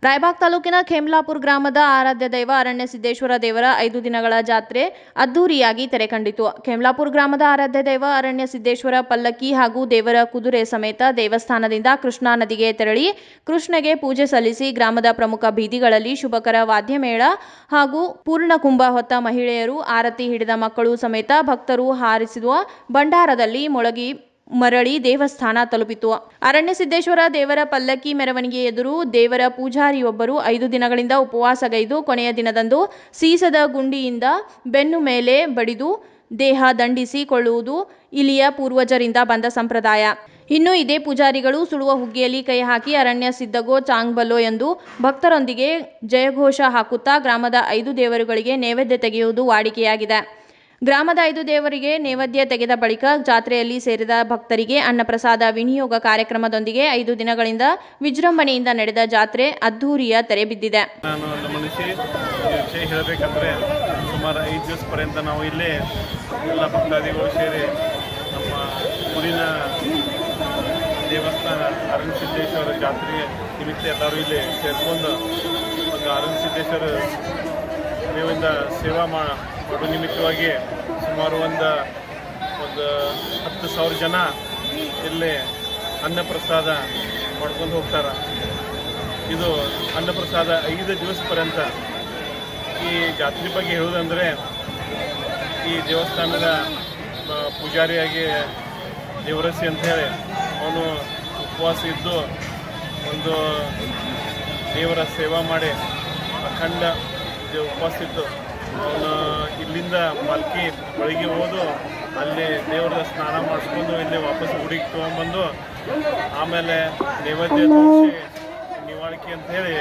ರಾಯಬಾಗ್ ತಾಲೂಕಿನ ಖೇಮ್ಲಾಪುರ ಗ್ರಾಮದ ಆರಾಧ್ಯ ದೈವ ಅರಣ್ಯ ಸಿದ್ದೇಶ್ವರ ದೇವರ ಐದು ದಿನಗಳ ಜಾತ್ರೆ ಅದ್ದೂರಿಯಾಗಿ ತೆರೆ ಕಂಡಿತು ಖೇಮ್ಲಾಪುರ ಗ್ರಾಮದ ಆರಾಧ್ಯ ದೈವ ಅರಣ್ಯ ಸಿದ್ದೇಶ್ವರ ಪಲ್ಲಕ್ಕಿ ಹಾಗೂ ದೇವರ ಕುದುರೆ ಸಮೇತ ದೇವಸ್ಥಾನದಿಂದ ಕೃಷ್ಣಾ ನದಿಗೆ ತೆರಳಿ ಕೃಷ್ಣಗೆ ಪೂಜೆ ಸಲ್ಲಿಸಿ ಗ್ರಾಮದ ಪ್ರಮುಖ ಬೀದಿಗಳಲ್ಲಿ ಶುಭಕರ ವಾದ್ಯಮೇಳ ಹಾಗೂ ಪೂರ್ಣ ಕುಂಭ ಹೊತ್ತ ಮಹಿಳೆಯರು ಆರತಿ ಹಿಡಿದ ಮಕ್ಕಳು ಸಮೇತ ಭಕ್ತರು ಹಾರಿಸಿರುವ ಭಂಡಾರದಲ್ಲಿ ಮೊಳಗಿ ಮರಳಿ ದೇವಸ್ಥಾನ ತಲುಪಿತು ಅರಣ್ಯ ಸಿದ್ದೇಶ್ವರ ದೇವರ ಪಲ್ಲಕ್ಕಿ ಮೆರವಣಿಗೆ ಎದುರು ದೇವರ ಪೂಜಾರಿಯೊಬ್ಬರು ಐದು ದಿನಗಳಿಂದ ಉಪವಾಸಗೈದು ಕೊನೆಯ ದಿನದಂದು ಸೀಸದ ಗುಂಡಿಯಿಂದ ಬೆನ್ನು ಮೇಲೆ ಬಡಿದು ದೇಹ ದಂಡಿಸಿಕೊಳ್ಳುವುದು ಇಲ್ಲಿಯ ಪೂರ್ವಜರಿಂದ ಬಂದ ಸಂಪ್ರದಾಯ ಇನ್ನು ಇದೇ ಪೂಜಾರಿಗಳು ಸುಡುವ ಹುಗ್ಗಿಯಲ್ಲಿ ಕೈ ಹಾಕಿ ಅರಣ್ಯ ಸಿದ್ದಗೋ ಚಾಂಗ್ಬಲ್ಲೋ ಎಂದು ಭಕ್ತರೊಂದಿಗೆ ಜಯಘೋಷ ಹಾಕುತ್ತಾ ಗ್ರಾಮದ ಐದು ದೇವರುಗಳಿಗೆ ನೈವೇದ್ಯ ತೆಗೆಯುವುದು ವಾಡಿಕೆಯಾಗಿದೆ ಗ್ರಾಮದ ಐದು ದೇವರಿಗೆ ನೈವೇದ್ಯ ತೆಗೆದ ಬಳಿಕ ಜಾತ್ರೆಯಲ್ಲಿ ಸೇರಿದ ಭಕ್ತರಿಗೆ ಅನ್ನಪ್ರಸಾದ ವಿನಿಯೋಗ ಕಾರ್ಯಕ್ರಮದೊಂದಿಗೆ ಐದು ದಿನಗಳಿಂದ ವಿಜೃಂಭಣೆಯಿಂದ ನಡೆದ ಜಾತ್ರೆ ಅದ್ಧೂರಿಯ ತೆರೆ ಬಿದ್ದಿದೆ ನಾನು ಗಮನಿಸಿ ಈ ವಿಷಯ ಹೇಳಬೇಕಂದ್ರೆ ಸುಮಾರು ಐದು ದಿವಸ ಪರ್ಯಂತ ನಾವು ಇಲ್ಲೇ ಎಲ್ಲ ಭಕ್ತಾದಿಗಳು ಸೇರಿ ನಮ್ಮ ಊರಿನ ದೇವಸ್ಥಾನ ಅರಣ್ಯ ಸಿದ್ದೇಶ್ವರ ಜಾತ್ರೆ ನಿಮಿತ್ತ ಎಲ್ಲರೂ ಇಲ್ಲಿ ಸೇರ್ಕೊಂಡು ಒಂದು ಅರಣ್ಯ ಸಿದ್ದೇಶ್ವರ ದೇವರಿಂದ ಸೇವಾ ಮಾ ಮಾಡೋ ನಿಮಿತ್ತವಾಗಿ ಸುಮಾರು ಒಂದು ಒಂದು ಹತ್ತು ಸಾವಿರ ಜನ ಇಲ್ಲಿ ಅನ್ನಪ್ರಸಾದ ಮಾಡ್ಕೊಂಡು ಹೋಗ್ತಾರೆ ಇದು ಅನ್ನಪ್ರಸಾದ ಐದು ದಿವಸ ಪರ್ಯಂತ ಈ ಜಾತ್ರೆ ಬಗ್ಗೆ ಹೇಳುವುದಂದರೆ ಈ ದೇವಸ್ಥಾನದ ಆ, ಪೂಜಾರಿಯಾಗಿ ದೇವರಸಿ ಅಂತ ಹೇಳಿ ಅವನು ಉಪವಾಸ ಇದ್ದು ಒಂದು ದೇವರ ಸೇವಾ ಮಾಡಿ ಅಖಂಡ ದೇ- ಉಪವಾಸ ಇದ್ದು ಅವನು ಇಲ್ಲಿಂದ ಮಲ್ಕಿ ಬೆಳಿಗ್ಗೆ ಹೋದು ಅಲ್ಲಿ ದೇವರ ಸ್ನಾನ ಮಾಡಿಸ್ಕೊಂಡು ಇಲ್ಲಿ ವಾಪಸ್ ಗುಡಿಗೆ ತೊಗೊಂಬಂದು ಆಮೇಲೆ ನೈವೇದ್ಯ ತೋರಿಸಿ ನಿವಾಳಿಕೆ ಅಂತ ಹೇಳಿ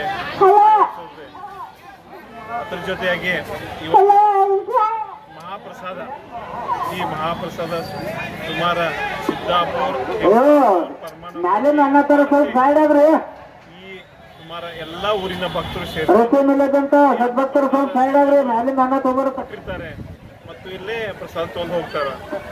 ಅದ್ರ ಜೊತೆಯಾಗಿ ಇವತ್ತು ಮಹಾಪ್ರಸಾದ ಈ ಮಹಾಪ್ರಸಾದ ಸುಮಾರು ಸಿದ್ದಾಪುರ ಮ್ಯಾಲಿನ ಅನ್ನ ತರ ಸ್ವಲ್ಪ ಸೈಡ್ ಆಗ್ರಿ ಈ ಸುಮಾರು ಎಲ್ಲ ಊರಿನ ಭಕ್ತರು ಸೇರಿ ರೊಟ್ಟಿ ಮಿಲ್ಲದಂತ ಸದ್ಭಕ್ತರು ಸ್ವಲ್ಪ ಸೈಡ್ ಆಗ್ರಿ ಮ್ಯಾಲಿನ ಅನ್ನ ತಗೋರ ಇರ್ತಾರೆ ಮತ್ತು ಇಲ್ಲೇ ಪ್ರಸಾದ ತಗೊಂಡು ಹೋಗ್ತಾರೆ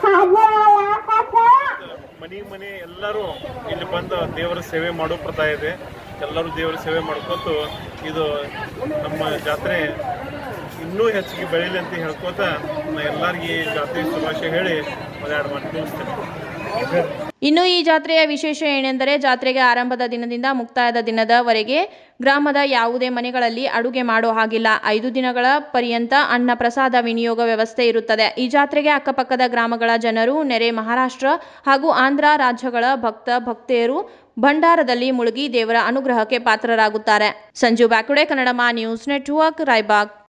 ಮನೆ ಮನೆ ಎಲ್ಲರೂ ಇಲ್ಲಿ ಬಂದು ದೇವರ ಸೇವೆ ಮಾಡೋ ಪ್ರಥಾ ಇದೆ ಎಲ್ಲರೂ ದೇವರ ಸೇವೆ ಮಾಡ್ಕೊತು ಇದು ನಮ್ಮ ಜಾತ್ರೆ ಇನ್ನೂ ಹೆಚ್ಚಿಗೆ ಬೆಳೀಲಿ ಅಂತ ಹೇಳ್ಕೊತ ನಾ ಎಲ್ಲರಿಗೆ ಈ ಜಾತ್ರೆ ಶುಭಾಶಯ ಹೇಳಿ ಒಂದೆರಡು ಮಾತು ಮುಗಿಸ್ತೇನೆ ಇನ್ನು ಈ ಜಾತ್ರೆಯ ವಿಶೇಷ ಏನೆಂದರೆ ಜಾತ್ರೆಗೆ ಆರಂಭದ ದಿನದಿಂದ ಮುಕ್ತಾಯದ ದಿನದವರೆಗೆ ಗ್ರಾಮದ ಯಾವುದೇ ಮನೆಗಳಲ್ಲಿ ಅಡುಗೆ ಮಾಡೋ ಹಾಗಿಲ್ಲ ಐದು ದಿನಗಳ ಪರ್ಯಂತ ಅನ್ನ ಪ್ರಸಾದ ವಿನಿಯೋಗ ವ್ಯವಸ್ಥೆ ಇರುತ್ತದೆ ಈ ಜಾತ್ರೆಗೆ ಅಕ್ಕಪಕ್ಕದ ಗ್ರಾಮಗಳ ಜನರು ನೆರೆ ಮಹಾರಾಷ್ಟ್ರ ಹಾಗೂ ಆಂಧ್ರ ರಾಜ್ಯಗಳ ಭಕ್ತ ಭಕ್ತೆಯರು ಭಂಡಾರದಲ್ಲಿ ಮುಳುಗಿ ದೇವರ ಅನುಗ್ರಹಕ್ಕೆ ಪಾತ್ರರಾಗುತ್ತಾರೆ ಸಂಜು ಬ್ಯಾಕುಡೆ ಕನ್ನಡಮ ನ್ಯೂಸ್ ನೆಟ್ವರ್ಕ್ ರಾಯ್ಬಾಗ್